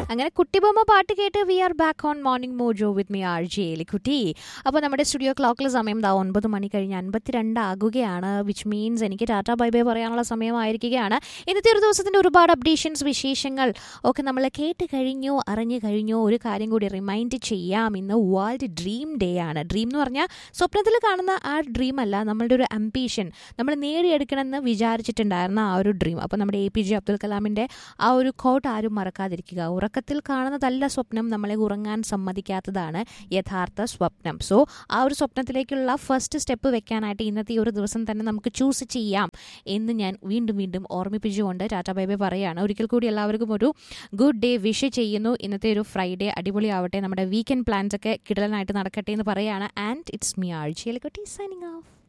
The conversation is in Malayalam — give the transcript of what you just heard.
അങ്ങനെ കുട്ടിബൊമ്മ പാട്ട് കേട്ട് we are back on morning mojo with me R J എലിക്കുട്ടി അപ്പോൾ നമ്മുടെ സ്റ്റുഡിയോ ക്ലോക്കിൽ സമയം ദാ ഒൻപത് മണി കഴിഞ്ഞ് അൻപത്തിരണ്ട് ആകുകയാണ് വിച്ച് മീൻസ് എനിക്ക് ടാറ്റ ബൈ ബൈ പറയാനുള്ള സമയമായിരിക്കുകയാണ് ഇന്നത്തെ ഒരു ദിവസത്തിൻ്റെ ഒരുപാട് അപ്ഡേഷൻസ് വിശേഷങ്ങൾ ഒക്കെ നമ്മൾ കേട്ട് കഴിഞ്ഞോ അറിഞ്ഞു കഴിഞ്ഞോ ഒരു കാര്യം കൂടി റിമൈൻഡ് ചെയ്യാം ഇന്ന് വേൾഡ് ഡ്രീം ഡേ ആണ് ഡ്രീം എന്ന് പറഞ്ഞാൽ സ്വപ്നത്തിൽ കാണുന്ന ആ ഡ്രീം അല്ല നമ്മളുടെ ഒരു അംബീഷൻ നമ്മൾ നേടിയെടുക്കണമെന്ന് വിചാരിച്ചിട്ടുണ്ടായിരുന്ന ആ ഒരു ഡ്രീം അപ്പോൾ നമ്മുടെ എ പി ജെ അബ്ദുൽ കലാമിൻ്റെ ആ ഒരു കോട്ട് ആരും മറക്കാതിരിക്കുക ഉറക്കത്തിൽ കാണുന്നതല്ല സ്വപ്നം നമ്മളെ ഉറങ്ങാൻ സമ്മതിക്കാത്തതാണ് യഥാർത്ഥ സ്വപ്നം സോ ആ ഒരു സ്വപ്നത്തിലേക്കുള്ള ഫസ്റ്റ് സ്റ്റെപ്പ് വെക്കാനായിട്ട് ഇന്നത്തെ ഈ ഒരു ദിവസം തന്നെ നമുക്ക് ചൂസ് ചെയ്യാം എന്ന് ഞാൻ വീണ്ടും വീണ്ടും ഓർമ്മിപ്പിച്ചുകൊണ്ട് ടാറ്റ ബൈബൈ പറയുകയാണ് ഒരിക്കൽ കൂടി എല്ലാവർക്കും ഒരു ഗുഡ് ഡേ വിഷ് ചെയ്യുന്നു ഇന്നത്തെ ഒരു ഫ്രൈഡേ അടിപൊളിയാവട്ടെ നമ്മുടെ വീക്കെൻഡ് പ്ലാൻസ് ഒക്കെ കിടലനായിട്ട് നടക്കട്ടെ എന്ന് പറയുകയാണ് ആൻഡ് ഇറ്റ്സ് മി ആഴ്ചയിലെ കുട്ടി സൈനിങ് ഓഫ്